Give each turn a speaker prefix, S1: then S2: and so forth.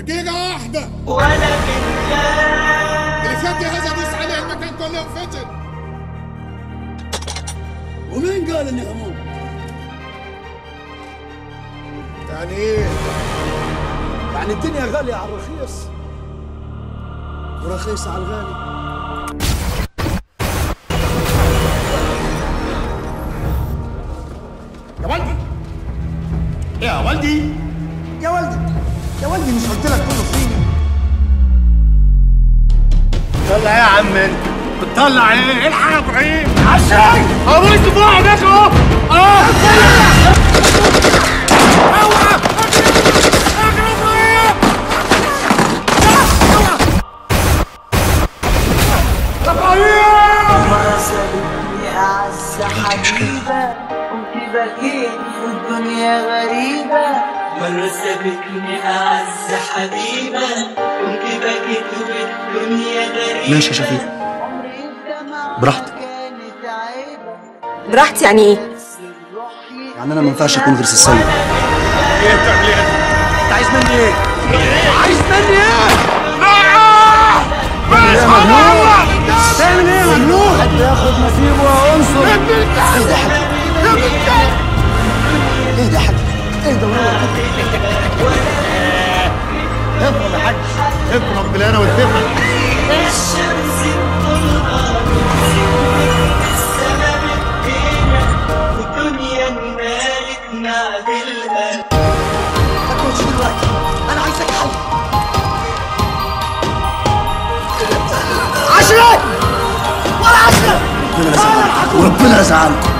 S1: دقيقة واحدة
S2: ولا بالله
S1: اللي فات هذا دوس عليه المكان كله انفجر
S3: ومين قال اني هموم؟
S1: يعني ايه؟
S3: يعني الدنيا غالية على الرخيص ورخيصة على الغالي
S1: يا ولدي يا ولدي يا ولدي يا ولدي مش قلت لك كله صيني طلع يا عم انت بتطلع ايه؟ الحق يا ابراهيم عشان ابوي تفوح هناك اهو اه اوعى اجري ابراهيم ابراهيم
S2: مرة سابتني أعز حبيبة وانت بكيت والدنيا غريبة مرة سابتني أعز حبيبة وانت بكيت والدنيا غريبة
S3: ماشي يا شفيق
S2: عمري الدمع
S3: براحتك.
S2: كانت عيبة
S4: براحتي يعني ايه
S3: يعني انا ما ينفعش اكون غير سيد
S1: ايه بتعمل ايه انت عايز مني ايه؟
S3: عايز مني ايه؟
S1: بس الله
S3: تعمل ايه يا ممنوع؟ حد ياخد نصيبه يا عنصر اهدى يا حاج اهدى يا حاج اهدى ونور
S1: افرض يا حاج افرض بالهنا والذمه
S2: الشمس بطلها السما بدينا والدنيا مالت نعدلها
S3: ما تقولش دلوقتي انا عايزك حل عشرة ولا عشرة وربنا يزعلكم